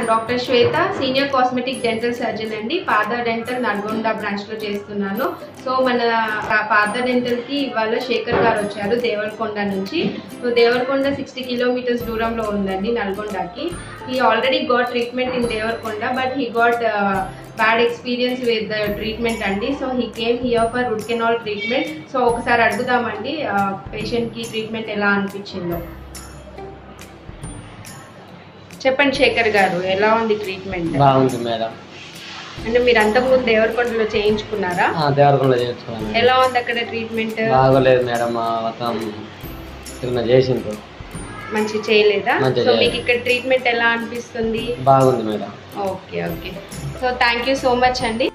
I'm doctor Shweta senior cosmetic dental surgeon అండి Pada dental Nalgonda branch లో చేస్తున్నాను సో మన పా- పాద డెంటల్ కి ఇవాళ శేఖర్ గారు వచ్చారు దేవరకొండ నుంచి సో దేవరకొండ సిక్స్టీ కిలోమీటర్స్ దూరంలో ఉందండి నల్గొండకి he already got treatment in Devarakonda but he got bad experience with the treatment అండి so he came here for root canal treatment so ఒకసారి అడుగుదామండి పేషెంట్ కి ట్రీట్మెంట్ ఎలా అనిపించిందో చెప్పండి శేఖర్ గారు ఎలా ఉంది ట్రీట్మెంట్ బాగుంది మేడం అంటే మీరు అంతకుముందు దేవరకొండలో చేయించుకున్నారా ఆ, దేవరకొండలో చేయించుకున్నాను మేడం. ఎలా ఉంది అక్కడ ట్రీట్మెంట్ బాగోలేదు మేడం మా మొత్తం చిన్న చేసిండ్రు మంచి చేయలేదా మంచిగా సో చేయలేదు. మీకు ఇక్కడ ట్రీట్మెంట్ ఎలా అనిపిస్తుంది బాగుంది madam okay okay so thank you so much అండి